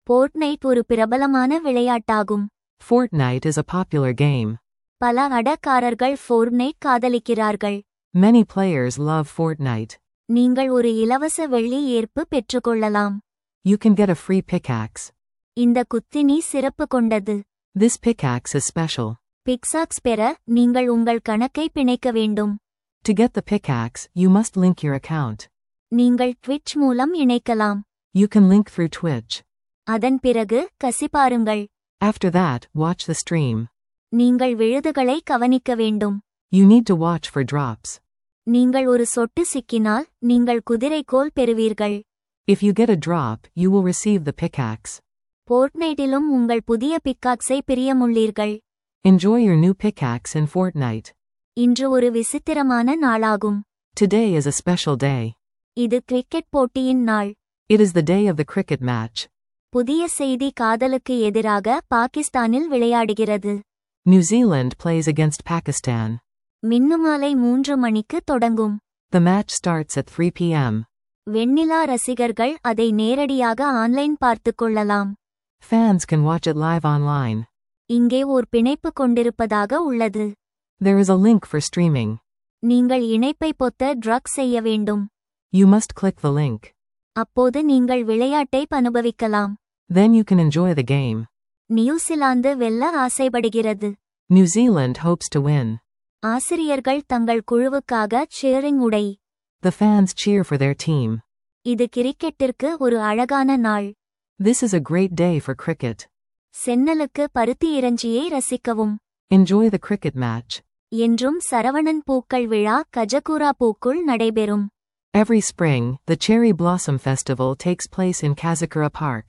போர்ட்நைட் ஒரு பிரபலமான விளையாட்டாகும் Fortnite is a popular game. பல அடக்காரர்கள் ஃபோர்ட்நைட் காதலிக்கிறார்கள் Many players love Fortnite. நீங்கள் ஒரு இலவச வெள்ளி ஏற்பு பெற்றுக்கொள்ளலாம் You can get a free pickaxe. இந்த குத்தினி சிறப்பு கொண்டது This pickaxe is special. பிக்சாக்ஸ் பெற நீங்கள் உங்கள் கணக்கை பிணைக்க வேண்டும் To get the pickaxe, you must link your account. நீங்கள் ட்விட்ச் மூலம் இணைக்கலாம் You can link through Twitch. அதன் பிறகு கசிபாருங்கள் After that, watch the stream. நீங்கள் விழுதுகளை கவனிக்க வேண்டும் You need to watch for drops. நீங்கள் ஒரு சொட்டு சிக்கினால் நீங்கள் குதிரைக்கோல் பெறுவீர்கள் If you get a drop, you will receive the pickaxe. போர்ட்நைட்டிலும் உங்கள் புதிய பிக்காக்ஸை பிரியமுள்ளீர்கள் Enjoy your new pickaxe in Fortnite. இன்று ஒரு விசித்திரமான நாளாகும் Today is a special day. இது கிரிக்கெட் போட்டியின் நாள் It is the day of the cricket match. புதிய செய்தி காதலுக்கு எதிராக பாகிஸ்தானில் விளையாடுகிறது New Zealand plays against Pakistan. மின்னுமாலை மூன்று மணிக்கு தொடங்கும் The match starts at 3 p.m. வெண்ணிலா ரசிகர்கள் அதை நேரடியாக ஆன்லைன் பார்த்துக் கொள்ளலாம் Fans can watch it live online. இங்கே ஓர் பிணைப்பு கொண்டிருப்பதாக உள்ளது There is a link for streaming. நீங்கள் இணைப்பை பொத்த ட்ரக் செய்ய வேண்டும் You must click the link. அப்போது நீங்கள் விளையாட்டை அனுபவிக்கலாம் Then you can enjoy the game. New Zealand வெல்ல ஆசைப்படுகிறது New Zealand hopes to win. ஆசிரியர்கள் தங்கள் குழுவுக்காக சேரிங் உடை The fans cheer for their team. இது கிரிக்கெட்டிற்கு ஒரு அழகான நாள் This is a great day for cricket. சென்னலுக்கு பருத்தி இறைஞ்சியை ரசிக்கவும் Enjoy the cricket match. என்றும் சரவணன் பூக்கள் விழா கஜகூரா பூக்குள் நடைபெறும் Every spring, the Cherry Blossom Festival takes place in Kazakura Park.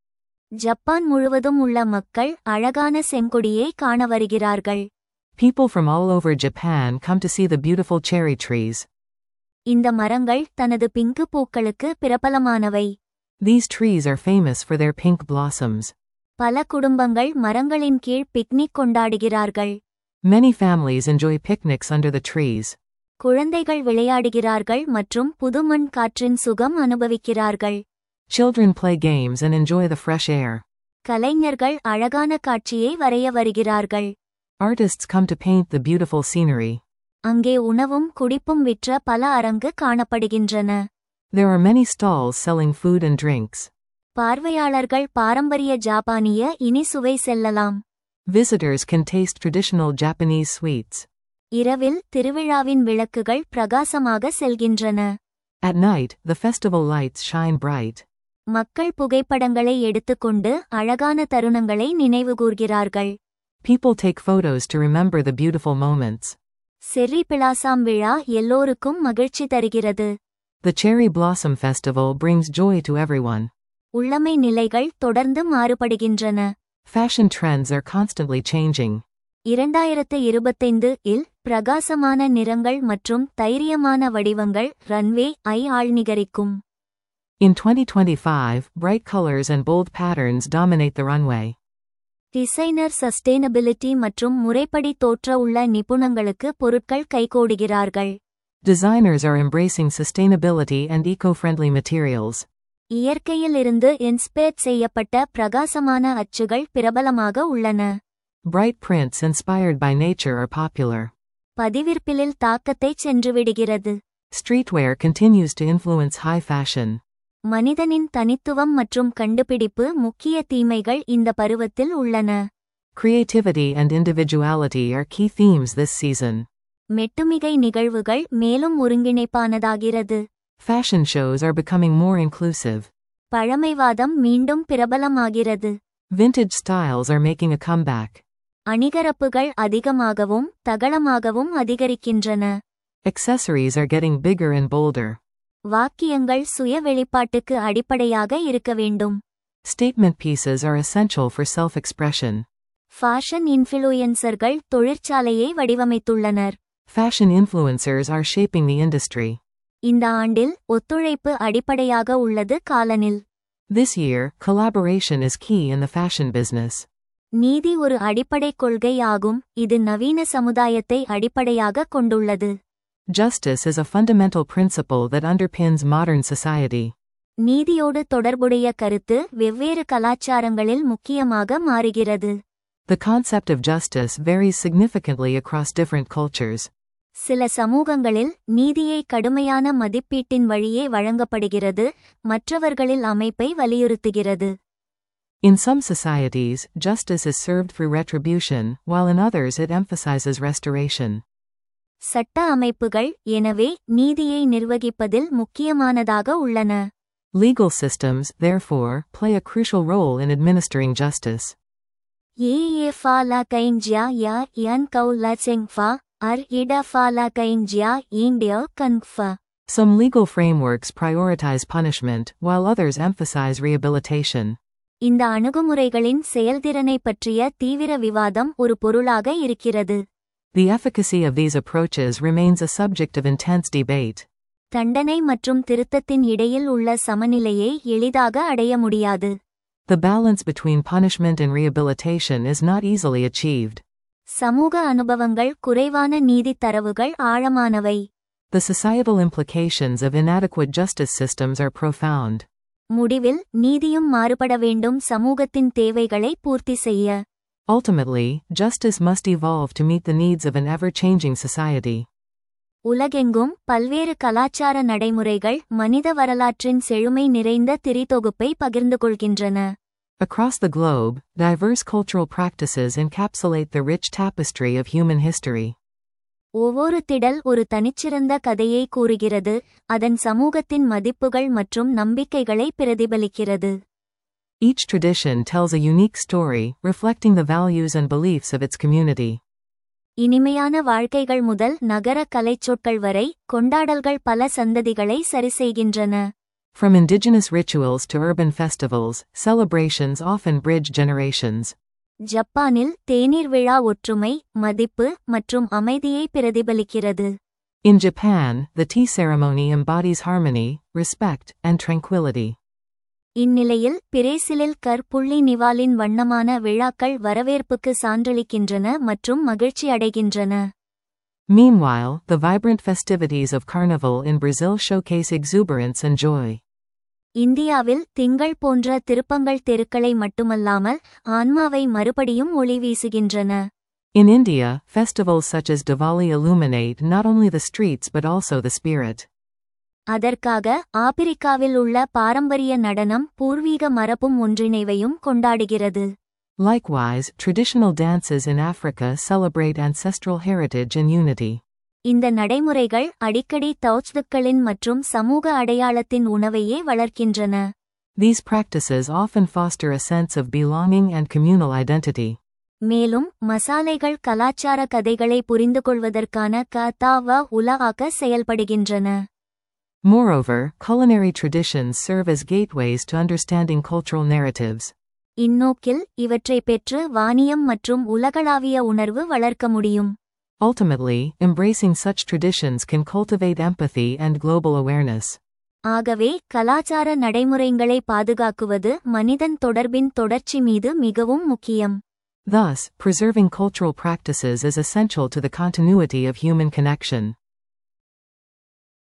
Japan முழுவதும் உள்ள மக்கள் அழகான செங்கொடியை காண வருகிறார்கள் People from all over Japan come to see the beautiful cherry trees. இந்த மரங்கள் தனது பிங்கு பூக்களுக்கு பிரபலமானவை These trees are famous for their pink blossoms. பல குடும்பங்கள் மரங்களின் கீழ் பிக்னிக் கொண்டாடுகிறார்கள் Many families enjoy picnics under the trees. குழந்தைகள் விளையாடுகிறார்கள் மற்றும் புதுமண் காற்றின் சுகம் அனுபவிக்கிறார்கள் Children play games and enjoy the fresh air. கலைஞர்கள் அழகான காட்சியை வரைய வருகிறார்கள் Artists come to paint the beautiful scenery. அங்கே உணவும் குடிப்பும் விற்ற பல அரங்கு காணப்படுகின்றன There are many stalls selling food and drinks. பார்வையாளர்கள் பாரம்பரிய ஜாப்பானிய இனி சுவை செல்லலாம் Visitors can taste traditional Japanese sweets. இரவில் திருவிழாவின் விளக்குகள் பிரகாசமாக செல்கின்றன At night, the festival lights shine bright. மக்கள் புகைப்படங்களை எடுத்துக்கொண்டு அழகான தருணங்களை நினைவுகூர்கிறார்கள் People take photos to remember the beautiful moments. Cherry blossom விழா எல்லோருக்கும் மகிழ்ச்சி தருகிறது The Cherry Blossom Festival brings joy to everyone. உள்ளமை நிலைகள் தொடர்ந்து மாறுபடுகின்றன Fashion trends are constantly changing. இரண்டாயிரத்து இருபத்தைந்து இல் பிரகாசமான நிறங்கள் மற்றும் தைரியமான வடிவங்கள் ரன்வே ஐ ஆழ்நிகரிக்கும் In 2025, bright colors and bold patterns dominate the runway. Designer sustainability மற்றும் முறைப்படி தோற்ற உள்ள நிபுணங்களுக்கு பொருட்கள் கைகோடுகிறார்கள் Designers are embracing sustainability and eco-friendly materials. இயற்கையில் இருந்து இன்ஸ்பயர் செய்யப்பட்ட பிரகாசமான அச்சுகள் பிரபலமாக உள்ளன Bright prints inspired by nature are popular. பதிவிற்பிலில் தாக்கத்தை சென்றுவிடுகிறது Streetwear continues to influence high fashion. மனிதனின் தனித்துவம் மற்றும் கண்டுபிடிப்பு முக்கிய தீமைகள் இந்த பருவத்தில் உள்ளன Creativity and individuality are key themes this season. மெட்டுமிகை நிகழ்வுகள் மேலும் ஒருங்கிணைப்பானதாகிறது Fashion shows are becoming more inclusive. பழமைவாதம் மீண்டும் பிரபலமாகிறது Vintage styles are making a comeback. அணிகரப்புகள் அதிகமாகவும் தகளமாகவும் அதிகரிக்கின்றன Accessories are getting bigger and bolder. வாக்கியங்கள் சுய வெளிப்பாட்டுக்கு அடிப்படையாக இருக்க வேண்டும் Statement pieces are essential for self expression. Fashion இன்ஃப்ளூயன்சர்கள் தொழிற்சாலையை வடிவமைத்துள்ளனர் Fashion influencers are shaping the industry. இந்த ஆண்டில் ஒத்துழைப்பு அடிப்படையாக உள்ளது காலனில் This year, collaboration is key in the fashion business. நீதி ஒரு அடிப்படை கொள்கை ஆகும் இது நவீன சமுதாயத்தை அடிப்படையாக கொண்டுள்ளது Justice is a fundamental principle that underpins modern society. நீதியோடு தொடர்புடைய கருத்து வெவ்வேறு கலாச்சாரங்களில் முக்கியமாக மாறுகிறது The concept of justice varies significantly across different cultures. சில சமூகங்களில் நீதியை கடுமையான மதிப்பீட்டின் வழியே வழங்கப்படுகிறது மற்றவர்களில் அமைப்பை வலியுறுத்துகிறது In some societies, justice is served through retribution, while in others it emphasizes restoration. சட்ட அமைப்புகள் எனவே நீதியை நிர்வகிப்பதில் முக்கியமானதாக உள்ளன Legal systems, therefore, play a crucial role in administering justice. ஏஏ ஃபாலா கைஞ்சியா யா இயன் கவுலா செங்ஃபா அர் இட ஃபாலா கைஞ்சியா ஈண்டியோ கன்ஃபா Some legal frameworks prioritize punishment, while others emphasize rehabilitation. இந்த அணுகுமுறைகளின் செயல்திறனை பற்றிய தீவிர விவாதம் ஒரு பொருளாக இருக்கிறது The efficacy of these approaches remains a subject of intense debate. தண்டனை மற்றும் திருத்தத்தின் இடையில் உள்ள சமநிலையை எளிதாக அடைய முடியாது The balance between punishment and rehabilitation is not easily achieved. சமூக அனுபவங்கள் குறைவான நீதித் தரவுகள் ஆழமானவை The societal implications of inadequate justice systems are profound. முடிவில் நீதியும் மாறுபட வேண்டும் சமூகத்தின் தேவைகளை பூர்த்தி செய்ய Ultimately, justice must evolve to meet the needs of an ever changing society. உலகெங்கும் பல்வேறு கலாச்சார நடைமுறைகள் மனித வரலாற்றின் செழுமை நிறைந்த திரிதொகுப்பை பகிர்ந்து கொள்கின்றன Across the globe, diverse cultural practices encapsulate the rich tapestry of human history. ஒவ்வொரு திடல் ஒரு தனிச்சிறந்த கதையை கூறுகிறது அதன் சமூகத்தின் மதிப்புகள் மற்றும் நம்பிக்கைகளை பிரதிபலிக்கிறது Each tradition tells a unique story, reflecting the values and beliefs of its community. இனிமையான வாழ்க்கைகள் முதல் நகர கலைச்சொற்கள் வரை கொண்டாடல்கள் பல சந்ததிகளை சரிசெய்கின்றன From indigenous rituals to urban festivals, celebrations often bridge generations. ஜப்பானில் தேநீர் விழா ஒற்றுமை மதிப்பு மற்றும் அமைதியை பிரதிபலிக்கிறது In Japan, the tea ceremony embodies harmony, respect, and tranquility. இந்நிலையில் பிரேசிலில் கற்புள்ளி நிவாலின் வண்ணமான விழாக்கள் வரவேற்புக்கு சான்றளிக்கின்றன மற்றும் மகிழ்ச்சி அடைகின்றன Meanwhile, the vibrant festivities of Carnival in Brazil showcase exuberance and joy. இந்தியாவில் திங்கள் போன்ற திருப்பங்கள் தெருக்களை மட்டுமல்லாமல் ஆன்மாவை மறுபடியும் ஒளி வீசுகின்றன In India, festivals such as Diwali illuminate not only the streets but also the spirit. அதற்காக ஆப்பிரிக்காவில் உள்ள பாரம்பரிய நடனம் பூர்வீக மரபும் ஒன்றிணைவையும் கொண்டாடுகிறது Likewise, traditional dances in Africa celebrate ancestral heritage and unity. இந்த நடைமுறைகள் அடிக்கடி தௌச்துக்களின் மற்றும் சமூக அடையாளத்தின் உணவையே வளர்க்கின்றன These practices often foster a sense of belonging and communal identity. மேலும் மசாலைகள் கலாச்சார கதைகளை புரிந்துகொள்வதற்கான கதாவ உலகாக்க செயல்படுகின்றன Moreover, culinary traditions serve as gateways to understanding cultural narratives. இந்நோக்கில் இவற்றை பெற்று வாணியம் மற்றும் உலகளாவிய உணர்வு வளர்க்க முடியும் Ultimately, embracing such traditions can cultivate empathy and global awareness. ஆகவே கலாச்சார நடைமுறைகளை பாதுகாக்குவது மனிதன் தொடர்பின் தொடர்ச்சி மீது மிகவும் முக்கியம் Thus, preserving cultural practices is essential to the continuity of human connection.